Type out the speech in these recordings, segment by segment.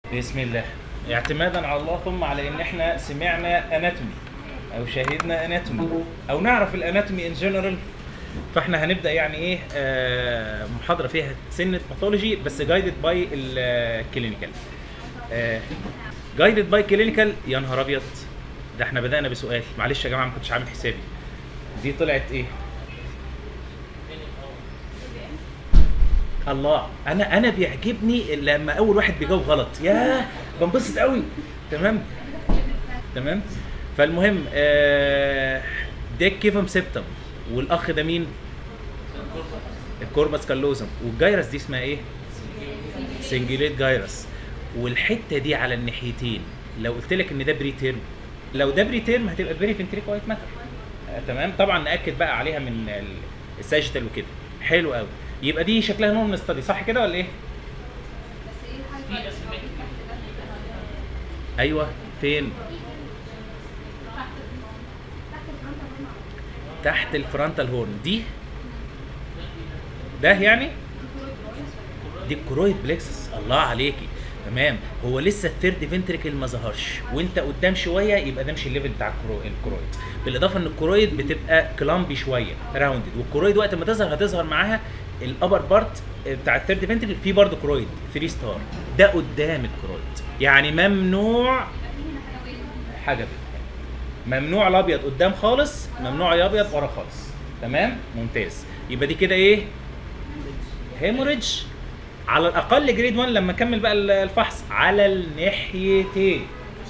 بسم الله اعتمادا على الله ثم على ان احنا سمعنا اناتومي او شاهدنا اناتومي او نعرف الاناتومي ان جنرال فاحنا هنبدا يعني ايه آه محاضره فيها سنه باثولوجي بس جايدد باي الكلينيكال جايدد باي كلينيكال يا نهار ابيض ده احنا بدانا بسؤال معلش يا جماعه ما كنتش عامل حسابي دي طلعت ايه الله انا انا بيعجبني لما اول واحد بيجاوب غلط ياه بنبسط قوي تمام تمام فالمهم آه ده كيفم سيبتم والاخ ده مين الكوربس كالوزم والجايرس دي اسمها ايه سنجليت جايرس والحته دي على الناحيتين لو قلت لك ان ده بري تيرم لو ده بري تيرم هتبقى بري فنتريك وايت ماتر آه تمام طبعا ناكد بقى عليها من الساجيتال وكده حلو قوي يبقى دي شكلها نون ستادي صح كده ولا ايه ايوه فين تحت الفرونتال هورن دي ده يعني دي الكرويد بلكسس الله عليكي تمام هو لسه الثيرد فنتريكل ما ظهرش وانت قدام شويه يبقى ده مش الليفل بتاع الكرو- الكرويد بالاضافه ان الكرويد بتبقى كلامبي شويه راوندد والكرويد وقت ما تظهر هتظهر معاها الابر بارت بتاع الثيرد فنتريكل فيه برضه كرويد 3 ستار ده قدام الكرويد يعني ممنوع حاجه بقى. ممنوع الابيض قدام خالص ممنوع الابيض ورا خالص تمام ممتاز يبقى دي كده ايه هيموريدج على الاقل جريد 1 لما اكمل بقى الفحص على الناحيتين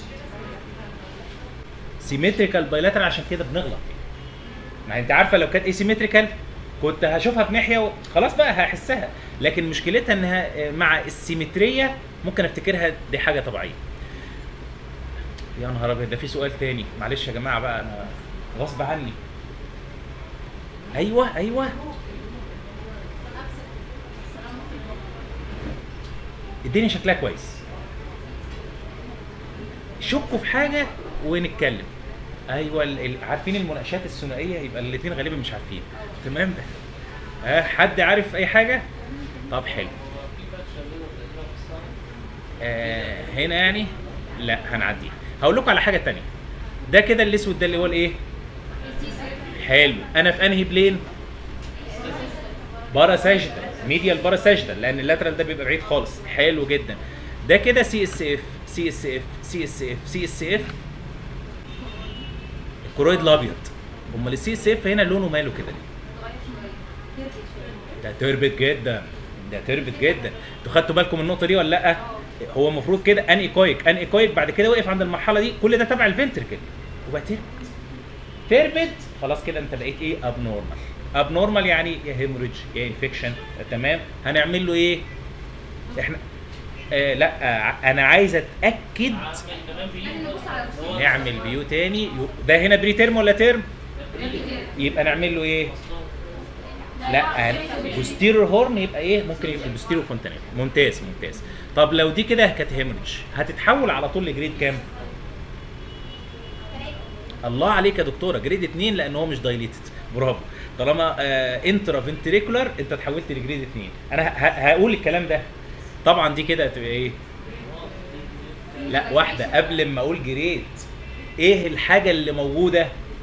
سيمتريكال بايلاترال عشان كده بنغلط ما انت عارفه لو كانت ايسيمتريكال كنت هشوفها في ناحيه وخلاص بقى هحسها لكن مشكلتها انها مع السيمتريه ممكن افتكرها دي حاجه طبيعيه يا نهار ابيض ده في سؤال تاني معلش يا جماعه بقى انا غصب عني ايوه ايوه الدنيا شكلها كويس شكوا في حاجه ونتكلم ايوه ال- ال- عارفين المناقشات الثنائيه يبقى الاثنين غالبا مش عارفين تمام ها حد عارف اي حاجه طب حلو آه هنا يعني لا هنعديها هقول لكم على حاجه تانية ده كده الاسود ده اللي هو الايه حلو انا في انهي بلين بارا ساجدة ميديال بارا ساجدة لان اللاترال ده بيبقى بعيد خالص حلو جدا ده كده سي اس اف سي اس اف سي اس اف سي اس اف الكرويد الابيض امال السي اس اف هنا لونه ماله كده ليه؟ ده تربت جدا ده تربت جدا انتوا خدتوا بالكم من النقطه دي ولا لا هو المفروض كده ان ايكويك ان ايكويك بعد كده وقف عند المرحله دي كل ده تبع الفنتركل وبقى تربت تربت خلاص كده انت بقيت ايه اب نورمال اب نورمال يعني يا هيموريدج يا انفكشن تمام هنعمل له ايه احنا آه لا آه انا عايز اتاكد نعمل بيو تاني يو- ده هنا بري تيرم ولا تيرم يبقى نعمل له ايه لا بوستيرور هورن يبقى ايه ممكن يبقى بوستيرور فونتانيل ممتاز ممتاز طب لو دي كده كانت هيموريدج هتتحول على طول لجريد كام الله عليك يا دكتوره جريد 2 لان هو مش دايليتد برافو طالما آه انترا فنتريكولار انت اتحولت لجريد 2 انا ه- ه- هقول الكلام ده طبعا دي كده هتبقى ايه لا واحده قبل ما اقول جريد ايه الحاجه اللي موجوده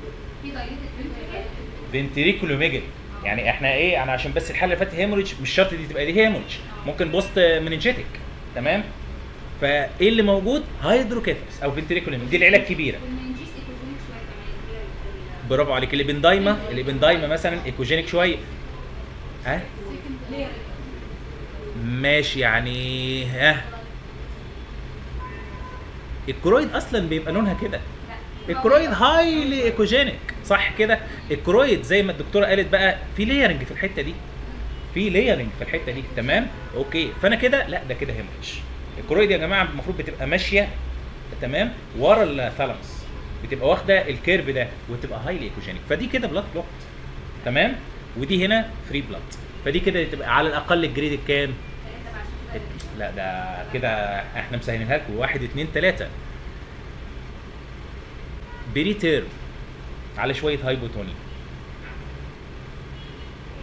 فنتريكولوميجل يعني احنا ايه انا عشان بس الحاله اللي فاتت هيموريدج مش شرط دي تبقى دي هيموريدج ممكن بوست مننجيتك تمام فايه اللي موجود هيدروكيفالس او فنتريكولوميجل دي العيله الكبيره برافو عليك الابندايما الابندايما مثلا ايكوجينيك شويه ها ماشي يعني ها الكرويد اصلا بيبقى لونها كده الكرويد هايلي ايكوجينيك صح كده الكرويد زي ما الدكتوره قالت بقى في ليرنج في الحته دي في ليرنج في الحته دي تمام اوكي فانا كده لا ده كده هيمرج الكرويد يا جماعه المفروض بتبقى ماشيه تمام ورا الثالاموس بتبقى واخده الكيرف ده وتبقى هايلي ايكوجينيك فدي كده بلاد كلوت تمام ودي هنا فري بلاد فدي كده تبقى على الاقل الجريد الكام لا ده كده احنا مسهلينها لكم واحد اتنين تلاته بري تيرم على شويه هايبوتونيا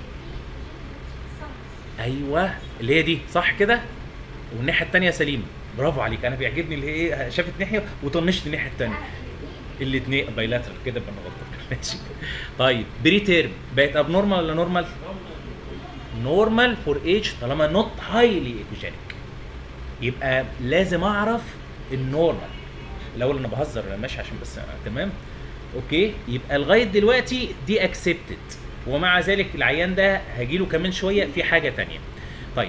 ايوه اللي هي دي صح كده والناحيه الثانيه سليمه برافو عليك انا بيعجبني اللي هي ايه شافت ناحيه وطنشت الناحيه الثانيه الاثنين بايلاترال كده بنغلط ماشي طيب بري تيرم بقت اب نورمال ولا نورمال؟ نورمال فور ايج طالما نوت هايلي ايكوجينيك يبقى لازم اعرف النورمال الاول انا بهزر انا ماشي عشان بس تمام اوكي يبقى لغايه دلوقتي دي اكسبتد ومع ذلك العيان ده هجيله كمان شويه في حاجه تانية طيب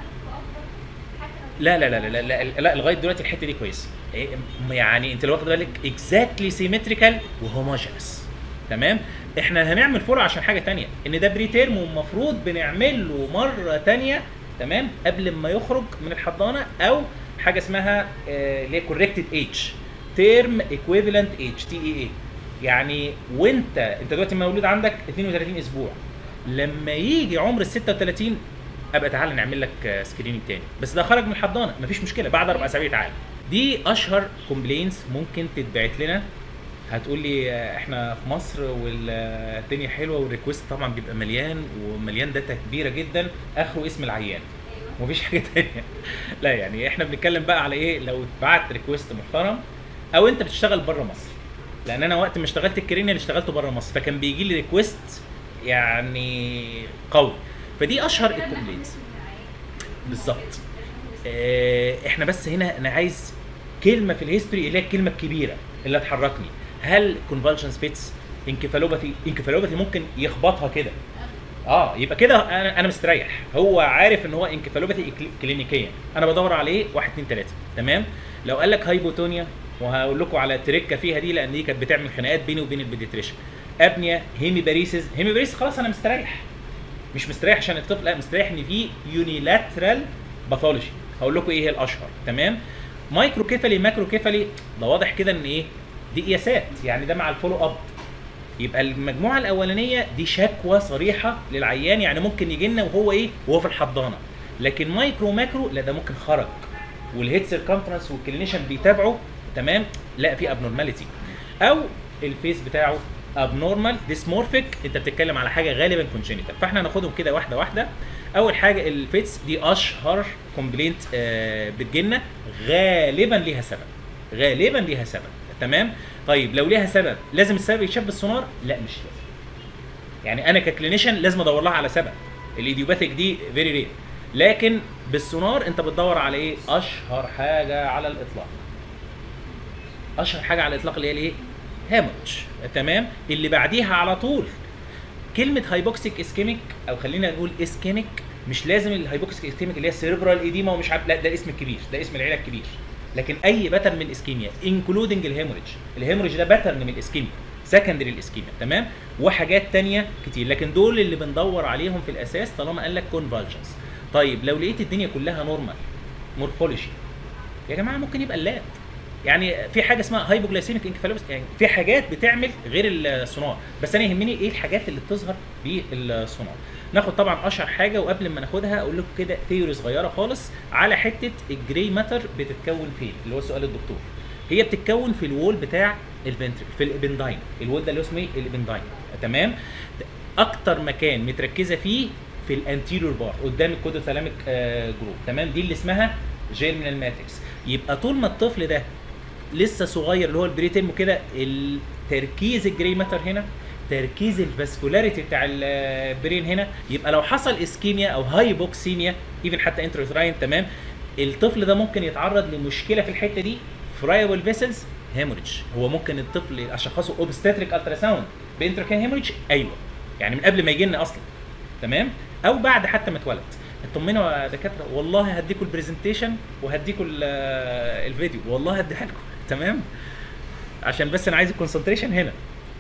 لا لا لا لا لا, لا, لا لغايه دلوقتي الحته دي كويسه إيه، يعني انت لو واخد بالك اكزاكتلي سيمتريكال وهوموجينس تمام احنا هنعمل فولو عشان حاجه تانية ان ده بري تيرم والمفروض بنعمل له مره تانية تمام قبل ما يخرج من الحضانه او حاجه اسمها آه، اللي هي كوركتد ايج تيرم ايكويفالنت ايج تي اي اي يعني وانت انت دلوقتي مولود عندك 32 اسبوع لما يجي عمر ال 36 ابقى تعالى نعمل لك سكريننج تاني بس ده خرج من الحضانه مفيش مشكله بعد اربع اسابيع تعالى دي اشهر كومبلينز ممكن تتبعت لنا هتقول لي آه، احنا في مصر والدنيا حلوه والريكوست طبعا بيبقى مليان ومليان داتا كبيره جدا اخره اسم العيان مفيش حاجه تانية لا يعني احنا بنتكلم بقى على ايه لو اتبعت ريكوست محترم او انت بتشتغل بره مصر لان انا وقت ما اشتغلت الكرينيال اشتغلته بره مصر فكان بيجي لي ريكوست يعني قوي فدي اشهر الكومبلينز بالظبط آه، احنا بس هنا انا عايز كلمه في الهيستوري اللي هي الكلمه الكبيره اللي هتحركني هل كونفالشنز فيتس انكفالوباثي انكفالوباثي ممكن يخبطها كده اه يبقى كده انا انا مستريح هو عارف ان هو انكفالوباثي كلينيكيا انا بدور عليه 1 2 3 تمام لو قال لك هايبوتونيا وهقول لكم على تريكه فيها دي لان دي كانت بتعمل خناقات بيني وبين البيديتريشن ابنيا هيميباريسيس هيميباريسيس خلاص انا مستريح مش مستريح عشان الطفل لا مستريح ان في يونيلاترال باثولوجي هقول لكم ايه هي الاشهر تمام مايكرو كيفالي ماكرو كيفالي ده واضح كده ان ايه دي قياسات يعني ده مع الفولو اب يبقى المجموعه الاولانيه دي شكوى صريحه للعيان يعني ممكن يجي لنا وهو ايه وهو في الحضانه لكن مايكرو ماكرو لا ده ممكن خرج والهيد سيركمفرنس والكلينيشن بيتابعه تمام لا في ابنورماليتي او الفيس بتاعه ابنورمال ديسمورفيك انت بتتكلم على حاجه غالبا كونجينيتال فاحنا هناخدهم كده واحده واحده اول حاجه الفيتس دي اشهر كومبلينت آه بتجيلنا غالبا ليها سبب غالبا ليها سبب تمام طيب لو ليها سبب لازم السبب يتشاف بالسونار لا مش لازم يعني انا ككلينيشن لازم ادور لها على سبب الايديوباثيك دي فيري رير لكن بالسونار انت بتدور على ايه اشهر حاجه على الاطلاق اشهر حاجه على الاطلاق اللي هي الايه هيموج تمام اللي بعديها على طول كلمه هايبوكسيك اسكيميك او خلينا نقول اسكيميك مش لازم الهايبوكسيك اسكيميك اللي هي سيربرال ايديما ومش عارف لا ده الاسم الكبير ده اسم العيله الكبير لكن اي باترن من الاسكيميا انكلودنج الهيموريج الهيموريج ده باترن من الاسكيميا سكندري الاسكيميا تمام وحاجات تانية كتير لكن دول اللي بندور عليهم في الاساس طالما قال لك كونفالجنس طيب لو لقيت الدنيا كلها نورمال مورفولوجي يا جماعه ممكن يبقى اللاب يعني في حاجه اسمها هايبوجلايسيميك انكفالوباثي يعني في حاجات بتعمل غير السونار بس انا يهمني ايه الحاجات اللي بتظهر بالسونار ناخد طبعا اشهر حاجه وقبل ما ناخدها اقول لكم كده ثيوري صغيره خالص على حته الجراي ماتر بتتكون فين اللي هو سؤال الدكتور هي بتتكون في الوول بتاع الفنتريكل في الابنداين الوول ده اللي اسمه ايه الابنداين تمام اكتر مكان متركزه فيه في الانتيريور بار قدام الكودوثالاميك آه جروب تمام دي اللي اسمها جيرمينال ماتريكس يبقى طول ما الطفل ده لسه صغير اللي هو البريتيم وكده التركيز الجري ماتر هنا تركيز الفاسكولاريتي بتاع البرين هنا يبقى لو حصل اسكيميا او هايبوكسيميا ايفن حتى انتروثراين تمام الطفل ده ممكن يتعرض لمشكله في الحته دي فرايبل فيسلز هيموريدج هو ممكن الطفل اشخصه اوبستاتريك الترا ساوند بانتركان هيموريدج ايوه يعني من قبل ما يجي لنا اصلا تمام او بعد حتى ما اتولد اطمنوا يا دكاتره والله هديكوا البرزنتيشن وهديكوا ال- الفيديو والله هديها لكم تمام عشان بس انا عايز الكونسنتريشن هنا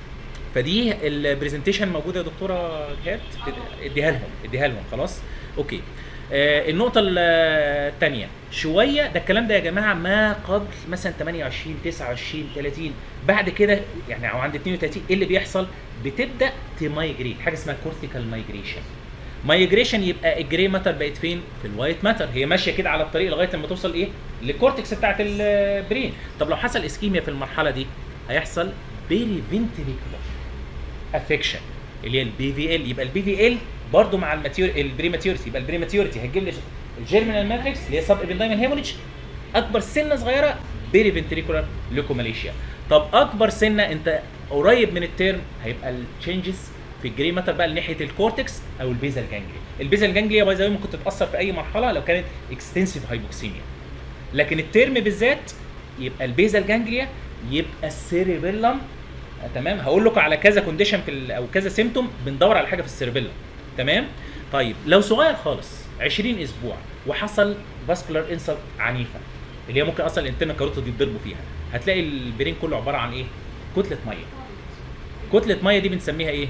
فدي البرزنتيشن موجوده يا دكتوره جهاد اديها لهم اديها لهم خلاص اوكي آه النقطة الثانية شوية ده الكلام ده يا جماعة ما قبل مثلا 28 29 30 بعد كده يعني او عند 32 ايه اللي بيحصل؟ بتبدأ تمايجريت حاجة اسمها كورتيكال مايجريشن مايجريشن يبقى الجري ماتر بقت فين؟ في الوايت ماتر هي ماشيه كده على الطريق لغايه لما توصل ايه؟ للكورتكس بتاعت البرين طب لو حصل اسكيميا في المرحله دي هيحصل بيري فينتريكولار افكشن اللي هي البي في ال يبقى البي في ال برضه مع الماتيور البري ماتيورتي يبقى البري ماتيورتي هتجيب لي الجيرمينال ماتريكس اللي هي سب ابندايمال هيموريدج اكبر سنه صغيره بيري فنتريكولار لوكوماليشيا طب اكبر سنه انت قريب من الترم هيبقى التشنجز في الجري ماتر بقى ناحيه الكورتكس او البيزال جانجليا البيزال جانجليا باي ذا ممكن تتاثر في اي مرحله لو كانت اكستنسيف هايبوكسيميا لكن الترم بالذات يبقى البيزال جانجليا يبقى السيريبيلم آه، تمام هقول لكم على كذا كونديشن في ال- او كذا سيمتوم بندور على حاجه في السيريبيلم تمام طيب لو صغير خالص 20 اسبوع وحصل فاسكولار انسلت عنيفه اللي هي ممكن اصلا الانترنال كاروتيد يتضربوا فيها هتلاقي البرين كله عباره عن ايه كتله ميه كتله ميه دي بنسميها ايه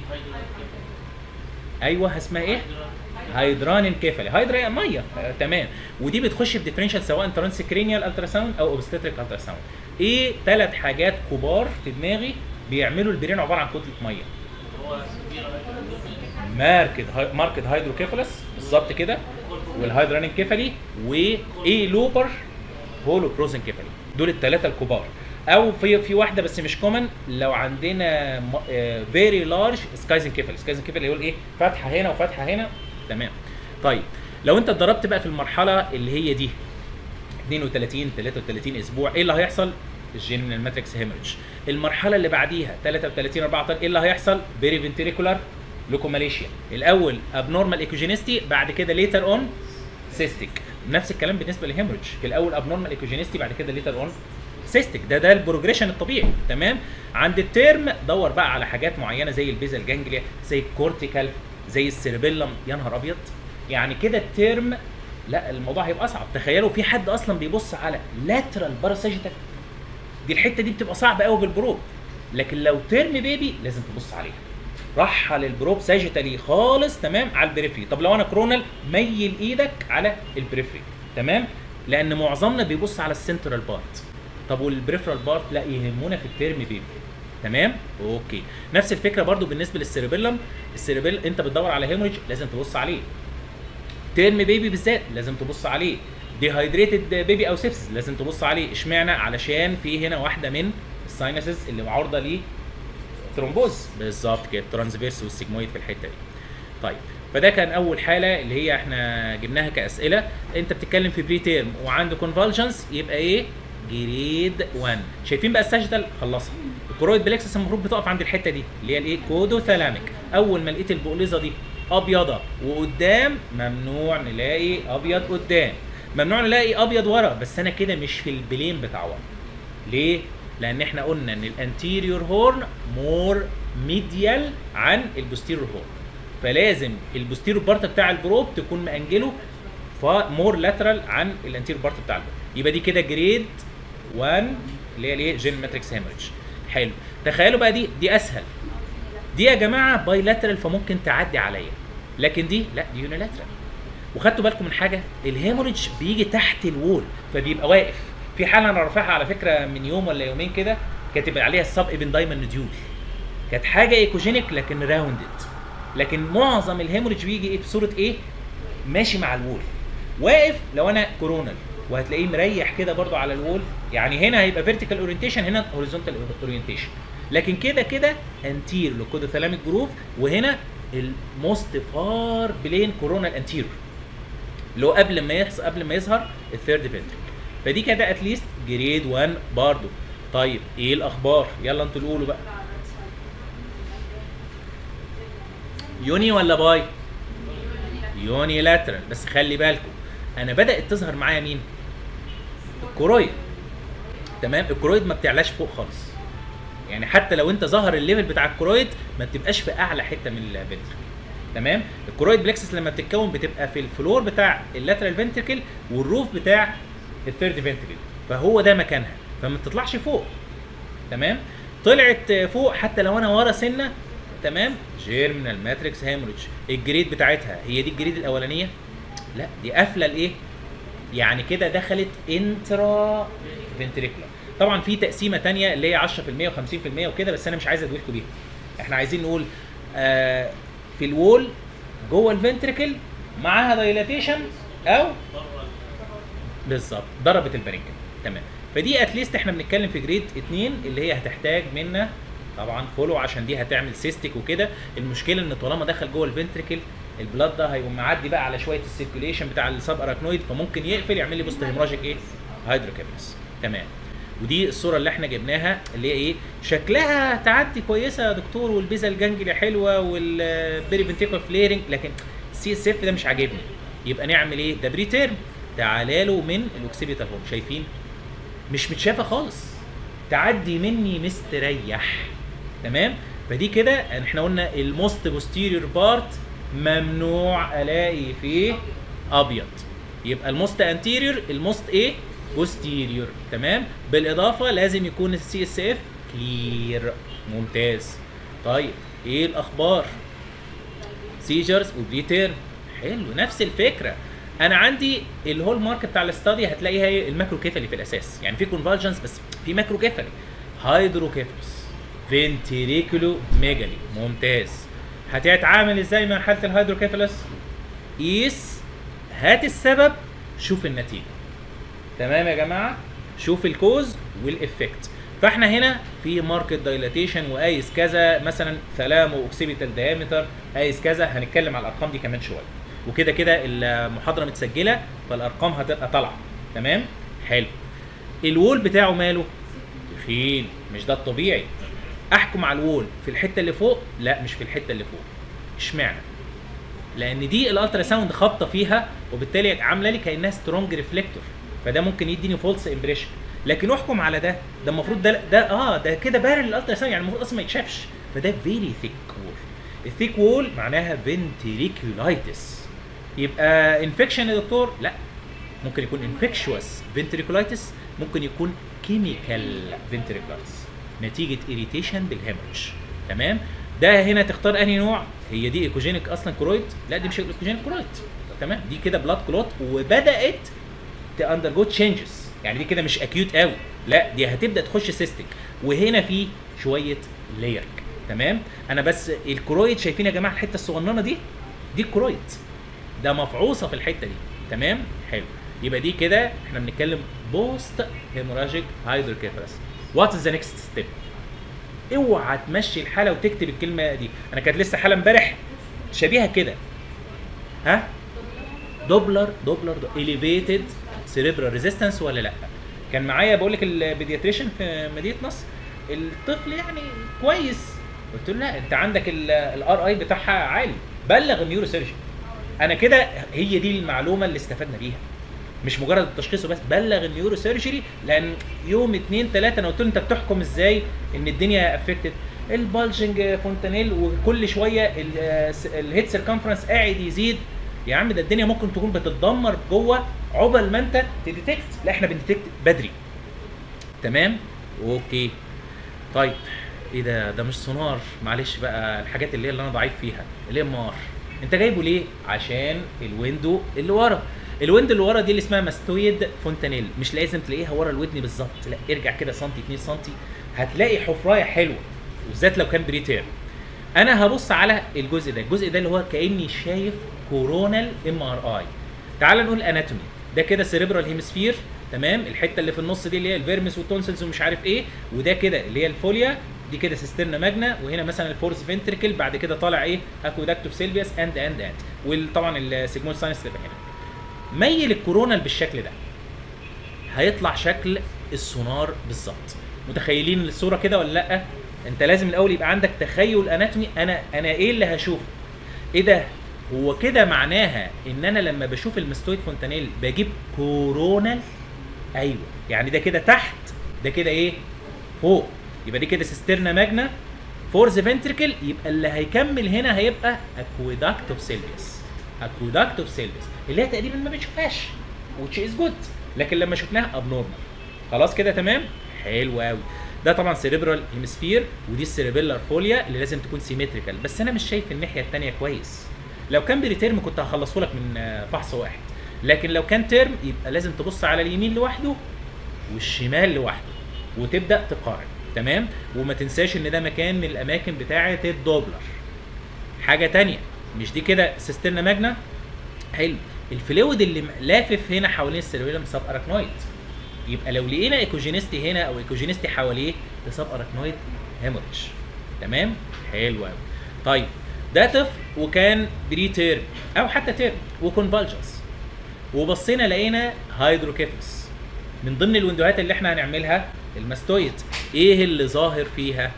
ايوه اسمها ايه هيدران انكفالي هيدرا ميه آه تمام ودي بتخش في ديفرنشال سواء ترانسكرينيال التراساوند او اوبستريك التراساوند ايه ثلاث حاجات كبار في دماغي بيعملوا البرين عباره عن كتله ميه ماركت هاي ماركت هيدروكيفالس بالظبط كده والهيدران انكفالي وايه لوبر هولو بروز انكفالي دول الثلاثه الكبار او في في واحده بس مش كومن لو عندنا فيري لارج سكايز انكفالي سكايز انكفالي يقول ايه فتحه هنا وفتحه هنا تمام طيب لو انت اتدربت بقى في المرحله اللي هي دي 32 33 اسبوع ايه اللي هيحصل الجينينال ماتريكس هيموريدج المرحله اللي بعديها 33 14 ايه اللي هيحصل بيري فنتريكولار لوكوماليشيا الاول ابنورمال ايكوجينيستي بعد كده ليتر اون سيستيك نفس الكلام بالنسبه للهيموريدج في الاول ابنورمال ايكوجينيستي بعد كده ليتر اون سيستيك ده ده البروجريشن الطبيعي تمام عند الترم دور بقى على حاجات معينه زي البيزل جانجليا زي الكورتيكال زي السيربيلم يا نهار ابيض يعني كده الترم لا الموضوع هيبقى اصعب تخيلوا في حد اصلا بيبص على لاترال باراساجيتال دي الحته دي بتبقى صعبه قوي بالبروب لكن لو ترم بيبي لازم تبص عليها رحل البروب ساجيتالي خالص تمام على البريفري طب لو انا كرونال ميل ايدك على البريفري تمام لان معظمنا بيبص على السنترال بارت طب والبريفرال بارت لا يهمونا في الترم بيبي تمام اوكي نفس الفكره برضو بالنسبه للسيربيلم السيربيل انت بتدور على هيموريج لازم تبص عليه تيرم بيبي بالذات لازم تبص عليه ديهايدريتد بيبي او سيبسس لازم تبص عليه اشمعنى علشان في هنا واحده من الساينسز اللي عرضه ليه ثرومبوز بالظبط كده الترانسفيرس والسيجمويد في الحته دي طيب فده كان اول حاله اللي هي احنا جبناها كاسئله انت بتتكلم في بري تيرم وعنده كونفالجنس يبقى ايه جريد 1 شايفين بقى الساجيتال خلصها الكرويد بلكسس المفروض بتقف عند الحته دي اللي هي الايه كودو ثالاميك اول ما لقيت البقليزه دي ابيضه وقدام ممنوع نلاقي ابيض قدام ممنوع نلاقي ابيض ورا بس انا كده مش في البلين بتاع ورا ليه لان احنا قلنا ان الانتيريور هورن مور ميديال عن البوستيريور هورن فلازم البوستيريور بارت بتاع البروب تكون مانجله فمور لاترال عن الانتيريور بارت بتاع البروب يبقى دي كده جريد 1 اللي هي الايه جين ماتريكس هيموريدج حلو تخيلوا بقى دي دي اسهل دي يا جماعه باي لاترال فممكن تعدي عليا لكن دي لا دي يونيلاترال وخدتوا بالكم من حاجه الهيموريدج بيجي تحت الوول فبيبقى واقف في حاله انا رافعها على فكره من يوم ولا يومين كده كاتب عليها السب ابن دايما نديول كانت حاجه ايكوجينيك لكن راوندد لكن معظم الهيموريدج بيجي ايه في صوره ايه ماشي مع الوول واقف لو انا كورونال وهتلاقيه مريح كده برضو على الوول يعني هنا هيبقى فيرتيكال اورينتيشن هنا هوريزونتال اورينتيشن لكن كده كده انتير للكودوثالاميك جروف وهنا الموست فار بلين كورونال انتير اللي هو قبل ما يحصل قبل ما يظهر الثيرد فنتريكل فدي كده اتليست جريد 1 برضو طيب ايه الاخبار يلا انتوا قولوا بقى يوني ولا باي يوني لاترال بس خلي بالكم انا بدات تظهر معايا مين الكرويد تمام الكرويد ما بتعلاش فوق خالص يعني حتى لو انت ظهر الليفل بتاع الكرويد ما بتبقاش في اعلى حته من الفنتركل تمام الكرويد بلكسس لما بتتكون بتبقى في الفلور بتاع اللاترال فنتركل والروف بتاع الثيرد فنتركل فهو ده مكانها فما بتطلعش فوق تمام طلعت فوق حتى لو انا ورا سنه تمام جيرمينال ماتريكس هيموريدج الجريد بتاعتها هي دي الجريد الاولانيه لا دي قافله الايه يعني كده دخلت انترا فنتريكولار طبعا في تقسيمه تانية اللي هي 10% و50% وكده بس انا مش عايز ادويلكم بيها احنا عايزين نقول آه في الوول جوه الفنتريكل معاها دايلاتيشن او بالظبط ضربت البرينكل تمام فدي اتليست احنا بنتكلم في جريد 2 اللي هي هتحتاج منا طبعا فولو عشان دي هتعمل سيستيك وكده المشكله ان طالما دخل جوه الفنتريكل البلاد ده هيقوم معدي بقى على شويه السيركيوليشن بتاع السب اراكنويد فممكن يقفل يعمل لي بوست هيموراجيك ايه هيدروكيفالس تمام ودي الصوره اللي احنا جبناها اللي هي ايه شكلها تعدي كويسه يا دكتور والبيزا الجنجلي حلوه والبيري فنتيكول فليرنج لكن سي اس اف ده مش عاجبني يبقى نعمل ايه ده بري تيرم تعالى له من الاوكسيبيتال هوم شايفين مش متشافه خالص تعدي مني مستريح تمام فدي كده احنا قلنا الموست بوستيريور بارت ممنوع الاقي فيه ابيض يبقى الموست انتيريور الموست ايه بوستيريور تمام بالاضافه لازم يكون السي اس اف كلير ممتاز طيب ايه الاخبار سيجرز وبريتيرن حلو نفس الفكره انا عندي الهول مارك بتاع الاستادي هتلاقيها ايه الماكروكيفالي في الاساس يعني في كونفالجنس بس في ماكروكيفالي هيدروكيفالس فينتريكولو ميجالي ممتاز هتتعامل ازاي مع حاله الهيدروكيفالس قيس هات السبب شوف النتيجه تمام يا جماعه شوف الكوز والافكت فاحنا هنا في ماركت دايلاتيشن وقايس كذا مثلا ثلامو اوكسيبيتال دايمتر قايس كذا هنتكلم على الارقام دي كمان شويه وكده كده المحاضره متسجله فالارقام هتبقى طالعه تمام حلو الوول بتاعه ماله تخين مش ده الطبيعي احكم على الوول في الحته اللي فوق لا مش في الحته اللي فوق اشمعنى لان دي الالترا ساوند خابطه فيها وبالتالي عامله لي كانها سترونج ريفليكتور فده ممكن يديني فولس امبريشن لكن احكم على ده ده المفروض ده ده اه ده كده بارل الالترا ساوند يعني المفروض اصلا ما يتشافش فده فيري ثيك وول الثيك وول معناها فنتريكولايتس يبقى انفكشن يا دكتور لا ممكن يكون انفكشوس فنتريكولايتس ممكن يكون كيميكال فنتريكولايتس نتيجه اريتيشن بالهيموريدج تمام ده هنا تختار انهي نوع هي دي ايكوجينيك اصلا كرويد لا دي مش ايكوجينيك كرويد تمام دي كده بلاد كلوت وبدات تاندرجو تشينجز يعني دي كده مش اكيوت قوي لا دي هتبدا تخش سيستك وهنا في شويه ليرك تمام انا بس الكرويد شايفين يا جماعه الحته الصغننه دي دي الكرويد ده مفعوصه في الحته دي تمام حلو يبقى دي كده احنا بنتكلم بوست هيموراجيك هايدروكيفالس وات از ذا نيكست ستيب اوعى تمشي الحاله وتكتب الكلمه دي انا كانت لسه حاله امبارح شبيهه كده ها دوبلر دوبلر اليفيتد سيريبرال ريزيستنس ولا لا كان معايا بقول لك البيدياتريشن في مدينه نصر الطفل يعني كويس قلت له لا انت عندك الار اي بتاعها عالي بلغ النيورو سيرجن انا كده هي دي المعلومه اللي استفدنا بيها مش مجرد التشخيص وبس بلغ النيورو سيرجري لان يوم اتنين تلاته انا قلت له انت بتحكم ازاي ان الدنيا افكتد البالجنج فونتانيل وكل شويه الهيد سيركمفرنس قاعد يزيد يا عم ده الدنيا ممكن تكون بتتدمر جوه عقبال ما انت تديتكت لا احنا بنديتكت بدري تمام اوكي طيب ايه ده ده مش سونار معلش بقى الحاجات اللي هي اللي انا ضعيف فيها الام ار انت جايبه ليه عشان الويندو اللي ورا الويند اللي ورا دي اللي اسمها ماستويد فونتانيل مش لازم تلاقيها ورا الودن بالظبط لا ارجع كده سنتي 2 سنتي هتلاقي حفرايه حلوه وبالذات لو كان بريتير انا هبص على الجزء ده الجزء ده اللي هو كاني شايف كورونال ام ار اي تعال نقول اناتومي ده كده سيريبرال هيمسفير تمام الحته اللي في النص دي اللي هي الفيرمس والتونسلز ومش عارف ايه وده كده اللي هي الفوليا دي كده سيسترنا ماجنا وهنا مثلا الفورس فنتريكل بعد كده طالع ايه اكوداكتوف سيلفيوس اند اند اند وطبعا السيجمويد ساينس اللي هنا ميل الكورونال بالشكل ده هيطلع شكل السونار بالظبط متخيلين الصوره كده ولا لا انت لازم الاول يبقى عندك تخيل اناتومي انا انا ايه اللي هشوفه ايه ده هو كده معناها ان انا لما بشوف المستويد فونتانيل بجيب كورونال ايوه يعني ده كده تحت ده كده ايه فوق يبقى دي كده سيسترنا ماجنا فورز فنتريكل يبقى اللي هيكمل هنا هيبقى اكويداكت اوف سيلفيوس اكويداكت اوف سيلفيوس اللي هي تقريبا ما بنشوفهاش which is good لكن لما شفناها ابنورمال خلاص كده تمام حلو قوي ده طبعا سيريبرال هيمسفير ودي السيريبيلار فوليا اللي لازم تكون سيمتريكال بس انا مش شايف الناحيه الثانيه كويس لو كان بريتيرم كنت هخلصه لك من فحص واحد لكن لو كان ترم يبقى لازم تبص على اليمين لوحده والشمال لوحده وتبدا تقارن تمام وما تنساش ان ده مكان من الاماكن بتاعه الدوبلر حاجه تانية مش دي كده سيسترنا ماجنا حلو الفلويد اللي لافف هنا حوالين السيربيلم سب اراكنويد يبقى لو لقينا ايكوجينيستي هنا او ايكوجينيستي حواليه ده سب اراكنويد هيموريدج تمام حلو قوي طيب ده طفل وكان بري تيرم او حتى تيرم وكونفالجنس وبصينا لقينا هيدروكيفلس من ضمن الويندوهات اللي احنا هنعملها الماستويد ايه اللي ظاهر فيها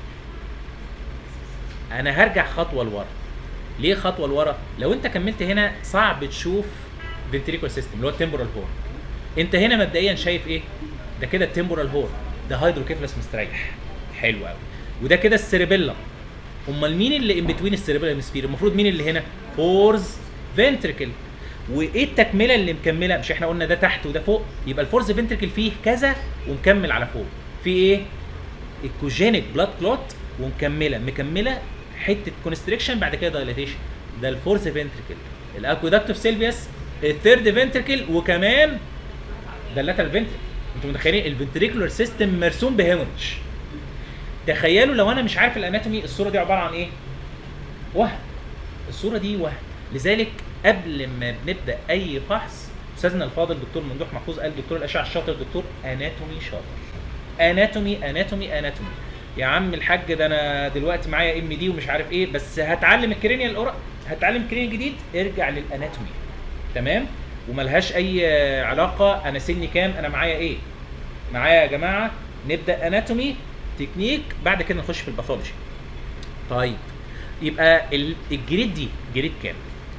انا هرجع خطوه لورا ليه خطوه لورا لو انت كملت هنا صعب تشوف فنتريكول سيستم اللي هو التمبورال هورن انت هنا مبدئيا شايف ايه ده كده التمبورال هورن ده هيدروكيفلس مستريح حلو قوي وده كده السيربيلم امال مين اللي ان بتوين السيربيلم هيمسفير المفروض مين اللي هنا فورز فنتريكل وايه التكمله اللي مكمله مش احنا قلنا ده تحت وده فوق يبقى الفورز فنتريكل فيه كذا ومكمل على فوق في ايه الكوجينيك بلاد كلوت ومكمله مكمله حته كونستريكشن بعد كده دايليتيشن ده الفورث فنتريكل الاكودكتيف سيلفيوس الثيرد فنتريكل وكمان ده اللاترال فنتريكل انتوا متخيلين الفنتريكولار سيستم مرسوم بهيموريدج تخيلوا لو انا مش عارف الاناتومي الصوره دي عباره عن ايه وهم الصوره دي وهم لذلك قبل ما بنبدا اي فحص استاذنا الفاضل دكتور ممدوح محفوظ قال دكتور الاشعه الشاطر دكتور اناتومي شاطر اناتومي اناتومي اناتومي يا عم الحاج ده انا دلوقتي معايا ام دي ومش عارف ايه بس هتعلم الكرينيال الأورا هتعلم كرينيال جديد ارجع للاناتومي تمام وملهاش اي علاقه انا سني كام انا معايا ايه معايا يا جماعه نبدا اناتومي تكنيك بعد كده نخش في الباثولوجي طيب يبقى ال- الجريد دي جريد كام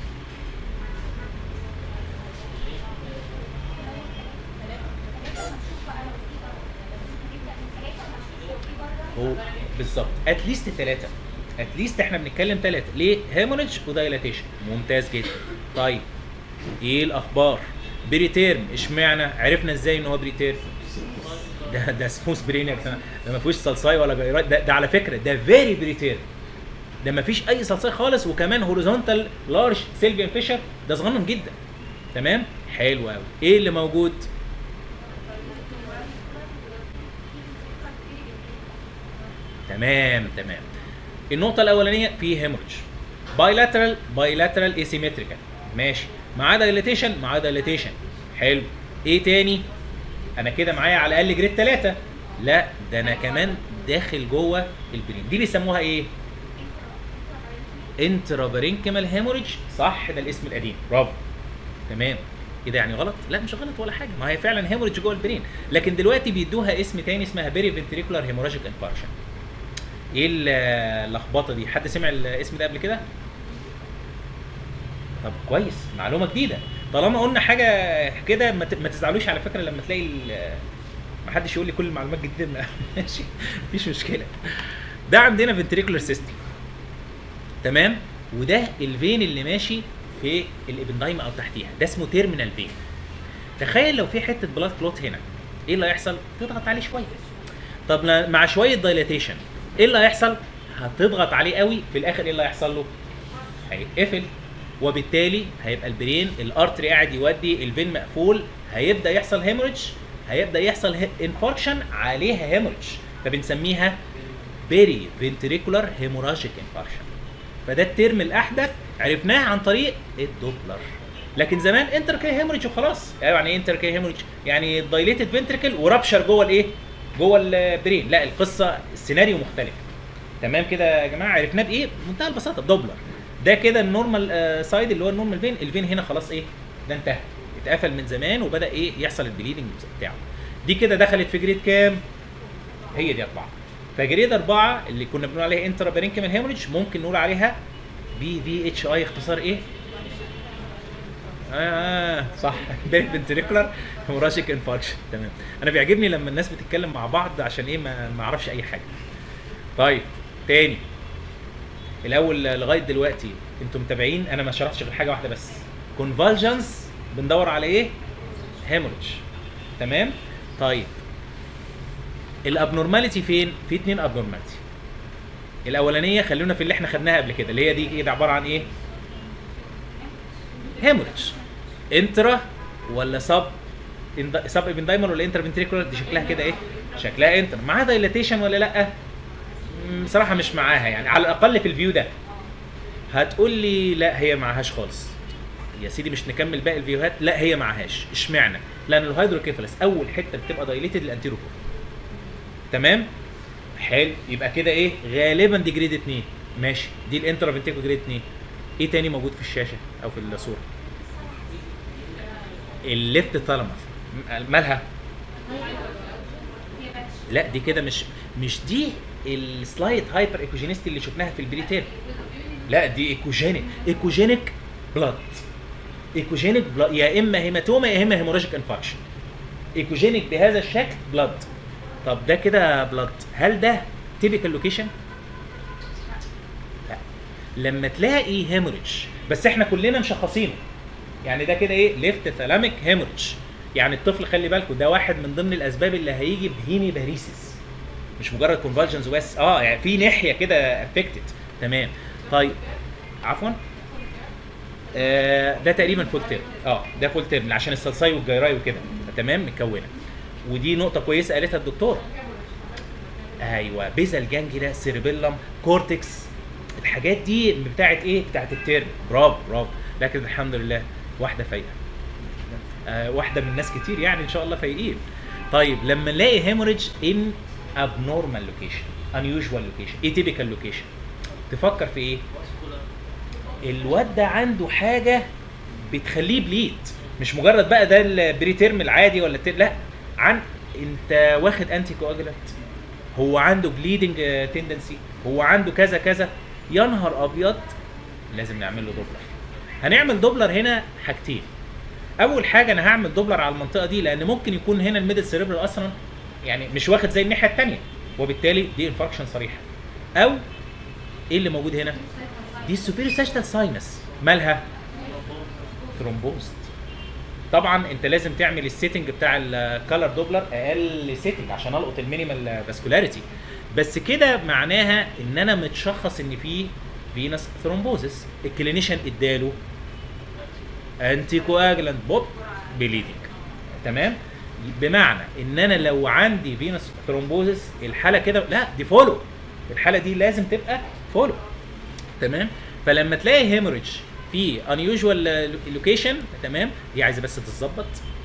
هو بالظبط اتليست ثلاثه اتليست احنا بنتكلم ثلاثه ليه هيموريدج ودايلاتيشن ممتاز جدا طيب ايه الاخبار بريتيرم اشمعنى عرفنا ازاي ان هو بريتيرم ده ده سموث برين يا جماعه ده ما فيهوش صلصاي ولا جيرات ده, ده على فكره ده فيري بريتيرم ده ما فيش اي صلصاي خالص وكمان هوريزونتال لارج سيلفيان فيشر ده صغنن جدا تمام حلو قوي ايه اللي موجود تمام تمام النقطة الأولانية في هيموريدج بايلاترال بايلاترال ايسيمتريكال ماشي معاه دايليتيشن معاه دايليتيشن حلو ايه تاني؟ أنا كده معايا على الأقل جريد ثلاثة لا ده أنا كمان داخل جوه البرين دي بيسموها ايه؟ انترابرينكمال هيموريدج صح ده الاسم القديم برافو تمام ايه ده يعني غلط؟ لا مش غلط ولا حاجه ما هي فعلا هيموريدج جوه البرين لكن دلوقتي بيدوها اسم تاني اسمها بيري فنتريكولار هيموراجيك انفاركشن ايه ال- اللخبطه دي حد سمع الاسم ده قبل كده طب كويس معلومه جديده طالما قلنا حاجه كده ما ت- ما تزعلوش على فكره لما تلاقي ال- ما حدش يقول لي كل المعلومات جديده ماشي مفيش مشكله ده عندنا فنتريكولار سيستم تمام وده الفين اللي ماشي في الابندايما او تحتيها ده اسمه تيرمينال فين تخيل لو في حته بلاد كلوت هنا ايه اللي هيحصل تضغط عليه شويه طب ل- مع شويه دايلاتيشن ايه اللي هيحصل هتضغط عليه قوي في الاخر ايه اللي هيحصل له هيتقفل وبالتالي هيبقى البرين الارتري قاعد يودي الفين مقفول هيبدا يحصل هيموريدج هيبدا يحصل انفاركشن عليها هيموريدج فبنسميها بيري فنتريكولار هيموراجيك انفاركشن فده الترم الاحدث عرفناه عن طريق الدوبلر لكن زمان انتركي هيموريدج وخلاص ايوه يعني ايه انتركي هيموريدج يعني دايليتد فنتريكل ورابشر جوه الايه جوه البرين لا القصه السيناريو مختلف تمام كده يا جماعه عرفناه بايه بمنتهى البساطه بدوبلر ده كده النورمال آه، سايد اللي هو النورمال فين الفين هنا خلاص ايه ده انتهى اتقفل من زمان وبدا ايه يحصل البليدنج بتاعه دي كده دخلت في جريد كام هي دي اربعه فجريد اربعه اللي كنا بنقول عليها انترا بارينكيمال هيموريدج ممكن نقول عليها بي في اتش اي اختصار ايه؟ اه صح بيري فنتريكولار هيموراجيك انفاركشن تمام انا بيعجبني لما الناس بتتكلم مع بعض عشان ايه ما ما اعرفش اي حاجه طيب تاني الاول لغايه دلوقتي انتم متابعين انا ما شرحتش غير حاجه واحده بس كونفالجنس بندور على ايه هيموريدج تمام طيب الابنورماليتي فين في اتنين ابنورماليتي الاولانيه خلونا في اللي احنا خدناها قبل كده اللي هي دي ايه ده عباره عن ايه هيموريدج انترا ولا سب سب ابندايمال ولا انتر فنتريكولار دي شكلها كده ايه شكلها انتر معاها دايلاتيشن ولا لا مم، بصراحه مش معاها يعني على الاقل في الفيو ده هتقول لي لا هي معهاش خالص يا سيدي مش نكمل باقي الفيوهات لا هي معهاش اشمعنى لان الهيدروكيفالس اول حته بتبقى دايليتد الانتيرو تمام حلو يبقى كده ايه غالبا دي جريد 2 ماشي دي الانترافنتيكو جريد 2 ايه تاني موجود في الشاشه او في الصوره الليفت ثالاموس مالها لا دي كده مش مش دي السلايد هايبر ايكوجينيستي اللي شفناها في البريتير لا دي ايكوجينيك ايكوجينيك بلاد ايكوجينيك بلاد يا اما هيماتوما يا اما هيموراجيك انفكشن ايكوجينيك بهذا الشكل بلاد طب ده كده بلاد هل ده تيبيكال لوكيشن لا لما تلاقي هيموريدج بس احنا كلنا مشخصينه يعني ده كده ايه ليفت ثالاميك هيموريدج يعني الطفل خلي بالكم ده واحد من ضمن الاسباب اللي هيجي بهيمي باريسيس مش مجرد كونفالجنز بس اه يعني في ناحيه كده افكتد تمام طيب عفوا آه ده تقريبا فول تيرم اه ده فول تيرم عشان السلساي والجيراي وكده تمام متكونه ودي نقطه كويسه قالتها الدكتوره ايوه بيزل جانجلا سيربيلم كورتكس الحاجات دي بتاعت ايه بتاعت التيرم برافو برافو لكن الحمد لله واحده فايقه آه واحده من ناس كتير يعني ان شاء الله فايقين طيب لما نلاقي هيموريدج ان abnormal location unusual location atypical location تفكر في ايه الواد ده عنده حاجه بتخليه بليد مش مجرد بقى ده البري تيرم العادي ولا التير لا عن انت واخد انتي كواجلانت هو عنده بليدنج تندنسي هو عنده كذا كذا يا نهار ابيض لازم نعمل له دوبلر هنعمل دوبلر هنا حاجتين اول حاجه انا هعمل دوبلر على المنطقه دي لان ممكن يكون هنا الميدل سيريبرال اصلا يعني مش واخد زي الناحيه الثانيه وبالتالي دي انفاركشن صريحه او ايه اللي موجود هنا دي السوبيريور ساجيتال ساينس مالها ثرومبوست طبعا انت لازم تعمل السيتنج بتاع الكالر دوبلر اقل سيتنج عشان القط المينيمال فاسكولاريتي بس كده معناها ان انا متشخص ان في فينس ثرومبوزس الكلينيشن اداله انتي كواجلانت بوب بليدنج تمام بمعنى ان انا لو عندي فينس ثرومبوزس الحاله كده لا دي فولو الحاله دي لازم تبقى فولو تمام فلما تلاقي هيموريدج في unusual لوكيشن تمام دي عايزه بس تتظبط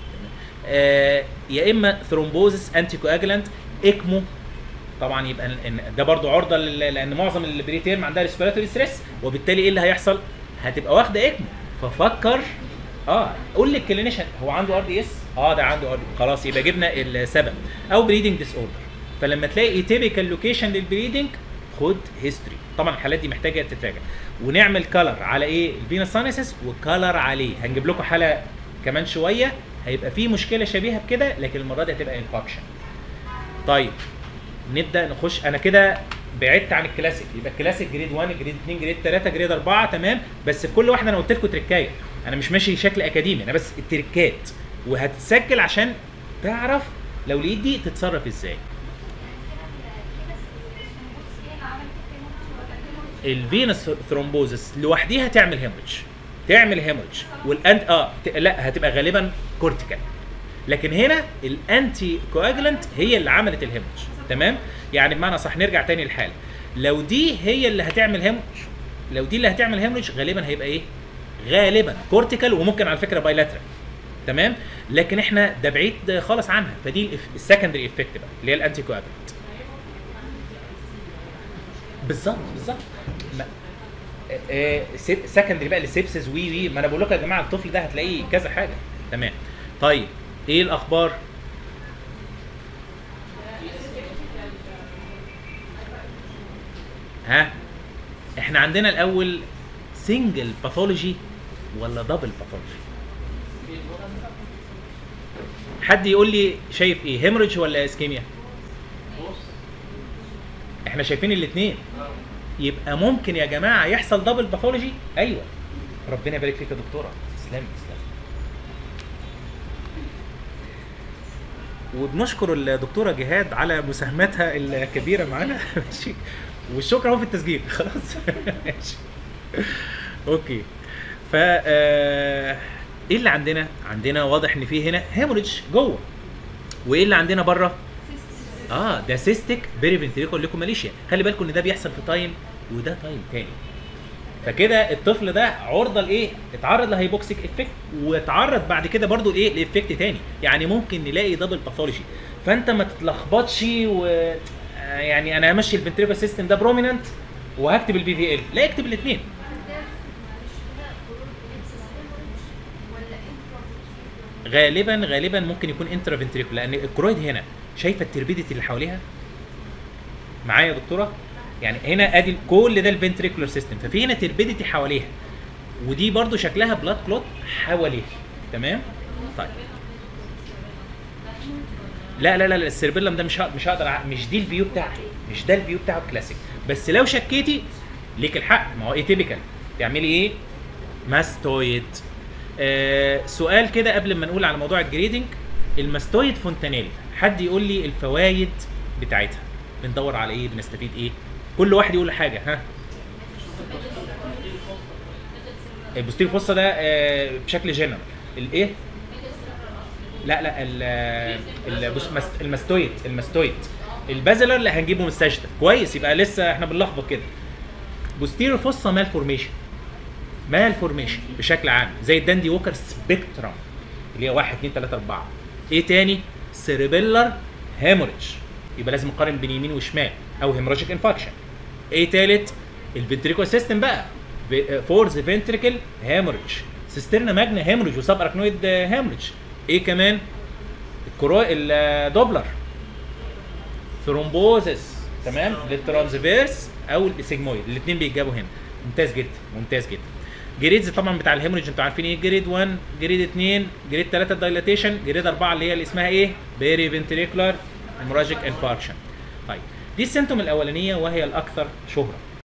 آه يا اما ثرومبوزس انتي كواجلانت اكمو طبعا يبقى ده برضو عرضه لان معظم البريتيرم عندها ريسبيراتوري ستريس وبالتالي ايه اللي هيحصل؟ هتبقى واخده اكمو ففكر اه قول لي الكلينيشن هو عنده ار دي اس؟ اه ده عنده ار خلاص يبقى جبنا السبب او بريدنج ديس اوردر فلما تلاقي تيبيكال لوكيشن للبريدنج خد هيستوري طبعا الحالات دي محتاجه تتراجع ونعمل كلر على ايه الفينس ساينسز وكلر عليه هنجيب لكم حاله كمان شويه هيبقى في مشكله شبيهه بكده لكن المره دي هتبقى انفكشن طيب نبدا نخش انا كده بعدت عن الكلاسيك يبقى الكلاسيك جريد 1 جريد 2 جريد 3 جريد 4 تمام بس في كل واحده انا قلت لكم تركايه انا مش ماشي شكل اكاديمي انا بس التركات وهتتسجل عشان تعرف لو لقيت دي تتصرف ازاي الفينس ثرومبوزس لوحديها تعمل هيموريدج تعمل هيموريدج والانت اه ت... لا هتبقى غالبا كورتيكال لكن هنا الانتي كواجلانت هي اللي عملت الهيموريدج تمام يعني بمعنى صح نرجع تاني للحاله لو دي هي اللي هتعمل هيموريدج لو دي اللي هتعمل هيموريدج غالبا هيبقى ايه غالبا كورتيكال وممكن على فكره بايلاترال تمام لكن احنا ده بعيد خالص عنها فدي السكندري افكت بقى اللي هي الانتي كواجلانت بالظبط بالظبط سكندري بقى لسيبسز وي وي ما انا بقول لكم يا جماعه الطفل ده هتلاقيه كذا حاجه تمام طيب ايه الاخبار ها احنا عندنا الاول سنجل باثولوجي ولا دبل باثولوجي حد يقول لي شايف ايه هيموريدج ولا اسكيميا احنا شايفين الاثنين يبقى ممكن يا جماعه يحصل دبل باثولوجي ايوه ربنا يبارك فيك يا دكتوره تسلمي تسلمي وبنشكر الدكتوره جهاد على مساهمتها الكبيره معانا ماشي والشكر اهو في التسجيل خلاص ماشي اوكي ف ايه اللي عندنا؟ عندنا واضح ان في هنا هيموريدج جوه وايه اللي عندنا بره؟ اه ده سيستيك بيري فنتريكول ليكوماليشيا خلي بالكم ان ده بيحصل في تايم وده تايم تاني فكده الطفل ده عرضه لايه؟ اتعرض لهيبوكسيك افكت واتعرض بعد كده برضو لايه؟ لافكت تاني يعني ممكن نلاقي دبل باثولوجي فانت ما تتلخبطش و يعني انا همشي الفنتريكول سيستم ده بروميننت وهكتب البي في ال لا اكتب غالبا غالبا ممكن يكون انترا فنتريكولار لان الكرويد هنا شايفه التربيديتي اللي حواليها معايا يا دكتوره يعني هنا ادي كل ده الفنتريكولار سيستم ففي هنا تربيديتي حواليها ودي برضو شكلها بلاد كلوت حواليها تمام طيب لا لا لا لا السيربيلم ده مش هقدر مش هقدر أع- مش دي الفيو بتاعي مش ده الفيو بتاعه الكلاسيك بس لو شكيتي ليك الحق ما هو ايتيبيكال تعملي ايه ماستويد آه سؤال كده قبل ما نقول على موضوع الجريدنج الماستويد فونتانيل حد يقول لي الفوائد بتاعتها بندور على ايه بنستفيد ايه كل واحد يقول حاجه ها البوستيريو فوسا ده آه بشكل جنرال الايه لا لا ال ال بص مست- الماستويد الماستويد البازلر اللي هنجيبه من السجده كويس يبقى لسه احنا بنلخبط كده بوستيريو فوسا مال فورميشن مال فورميشن بشكل عام زي الداندي ووكر سبيكترم اللي هي 1 2 3 4 ايه تاني سيريبيلر هيموريدج يبقى لازم نقارن بين يمين وشمال او هيموراجيك انفاكشن ايه تالت الفنتريكو سيستم بقى فورز فنتريكل هيموريدج سيسترنا ماجنا هيموريدج وسب اراكنويد هيموريدج ايه كمان الكرو الدوبلر ثرومبوزس تمام للترانسفيرس او السيجمويد الاثنين بيتجابوا هنا ممتاز جدا ممتاز جدا جريدز طبعا بتاع الهيموريدج انتوا عارفين ايه جريد 1 جريد 2 جريد 3 الدايلاتيشن جريد 4 اللي هي اللي اسمها ايه بيري فنتريكولار هيموراجيك انفاركشن طيب دي السيمتوم الاولانيه وهي الاكثر شهره